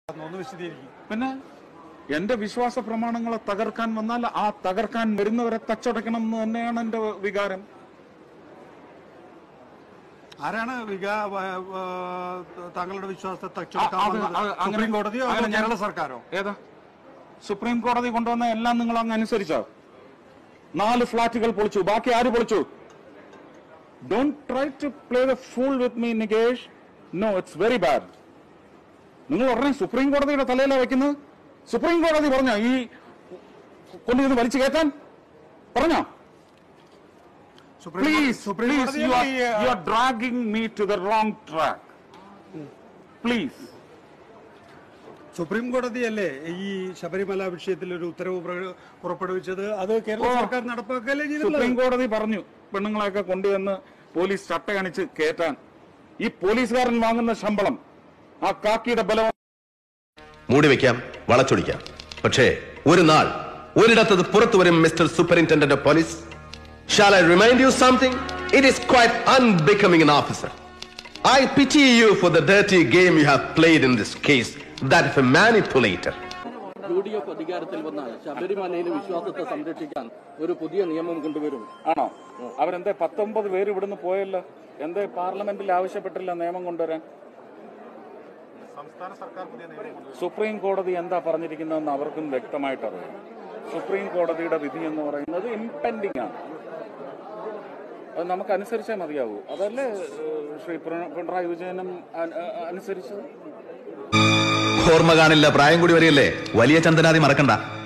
ഒന്ന് വിശദീകരിക്കും പിന്നെ എന്റെ വിശ്വാസ പ്രമാണങ്ങളെ തകർക്കാൻ വന്നാൽ ആ തകർക്കാൻ വരുന്നവരെ തച്ചടയ്ക്കണം എന്ന് തന്നെയാണ് എന്റെ വികാരം ആരാണ് വികാ വ- വ- താങ്കളുടെ വിശ്വാസത്തെ ആ, തച്ചുടക്കാൻ അത് വന്നത്? അത് അങ്ങനെ- സുപ്രീം കോടതിയോ അതോ അങ്ങനെ ഞാൻ- കേരള സർക്കാരോ ഏതാ സുപ്രീം കോടതി കൊണ്ടുവന്ന എല്ലാം നിങ്ങൾ അങ്ങ് അനുസരിച്ചോ നാല് ഫ്ളാറ്റുകൾ പൊളിച്ചു ബാക്കി ആര് പൊളിച്ചു don't try to play the fool with me Nikesh no it's very bad നിങ്ങൾ ഉടനെ സുപ്രീം കോടതിയുടെ തലയിലാണ് വെക്കുന്നത് സുപ്രീം കോടതി പറഞ്ഞോ ഈ കൊണ്ടുവന്ന് വലിച്ചു കയറ്റാൻ പറഞ്ഞോ supreme please supreme please you are കോടതിയല്ലേ ഈ, you are dragging me to the wrong track please supreme കോടതിയല്ലേ ഈ ശബരിമല വിഷയത്തിൽ ഒരു ഉത്തരവ് പ്ര- പുറപ്പെടുവിച്ചത് അത് കേരള ഓ. സർക്കാർ നടപ്പാക്കല്ലേ സുപ്രീം ചെയ്തിട്ടുള്ളത് കോടതി പറഞ്ഞു പെണ്ണുങ്ങളെയൊക്കെ കൊണ്ടുവന്ന് പോലീസ് ചട്ടയണിച്ച് കയറ്റാൻ ഈ പോലീസുകാരൻ വാങ്ങുന്ന ശമ്പളം ആ കാക്കിയുടെ ബലം മൂടി വെക്കാം വളച്ചൊടിക്കാം പക്ഷേ ഒരു നാൾ ഒരിടത്തത് പുറത്തു വരും mister superintendent of police shall I remind you something it is quite unbecoming an officer I pity you for the dirty game you have played in this case, that of a manipulator. U D F അധികാരത്തിൽ വന്നാൽ ശബരിമലയിലെ വിശ്വാസത്തെ സംരക്ഷിക്കാൻ ഒരു പുതിയ നിയമം കൊണ്ടുവരും ആണോ അവരെന്തേ പത്തൊമ്പത് പേര് ഇവിടുന്ന് പോയല്ലോ എന്തേ പാർലമെന്റിൽ ആവശ്യപ്പെട്ടില്ല നിയമം കൊണ്ടുവരാൻ സുപ്രീം കോടതി എന്താ പറഞ്ഞിരിക്കുന്നതെന്ന് അവർക്കും വ്യക്തമായിട്ട് അറിയാം സുപ്രീം കോടതിയുടെ വിധി എന്ന് പറയുന്നത് ഇംപെൻഡിംഗ് ആണ് അത് നമുക്ക് അനുസരിച്ചേ മതിയാവൂ അതല്ലേ ഏഹ്, ശ്രീ പിണ- പിണറായി വിജയനും അ- അ- അനുസരിച്ചത് ഓർമ്മ കാണില്ല പ്രായം കൂടി വരികയല്ലേ വലിയ ചന്ദനാദി മറക്കണ്ട